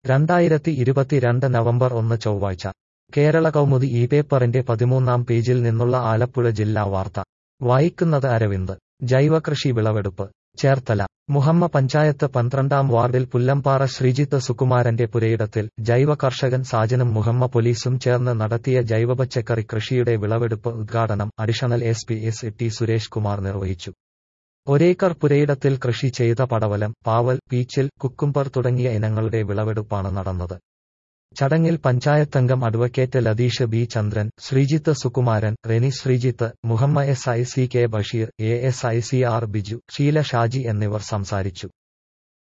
രണ്ടായിരത്തി ഇരുപത്തിരണ്ട് നവംബർ ഒന്ന് ചൊവ്വാഴ്ച കേരള കൗമുദി ഈ പേപ്പറിന്റെ പതിമൂന്നാം പേജിൽ നിന്നുള്ള ആലപ്പുഴ ജില്ലാ വാർത്ത വായിക്കുന്നത് അരവിന്ദ് ജൈവകൃഷി വിളവെടുപ്പ് ചേർത്തല മുഹമ്മ പഞ്ചായത്ത് പന്ത്രണ്ടാം വാർഡിൽ പുല്ലമ്പാറ ശ്രീജിത്ത് സുകുമാരന്റെ പുരയിടത്തിൽ ജൈവ കർഷകൻ സാജനും മുഹമ്മ പോലീസും ചേർന്ന് നടത്തിയ ജൈവ പച്ചക്കറി കൃഷിയുടെ വിളവെടുപ്പ് ഉദ്ഘാടനം additional S P S T Suresh Kumar നിർവഹിച്ചു ഒരേക്കർ പുരയിടത്തിൽ കൃഷി ചെയ്ത പടവലം പാവൽ പീച്ചിൽ കുക്കുംബർ തുടങ്ങിയ ഇനങ്ങളുടെ വിളവെടുപ്പാണ് നടന്നത് ചടങ്ങിൽ പഞ്ചായത്തംഗം advocate Latheesh B Chandran Sreejith Sukumaran Reni Sreejith Muhamma S I C K Basheer A S I C R Biju Sheela Shaji എന്നിവർ സംസാരിച്ചു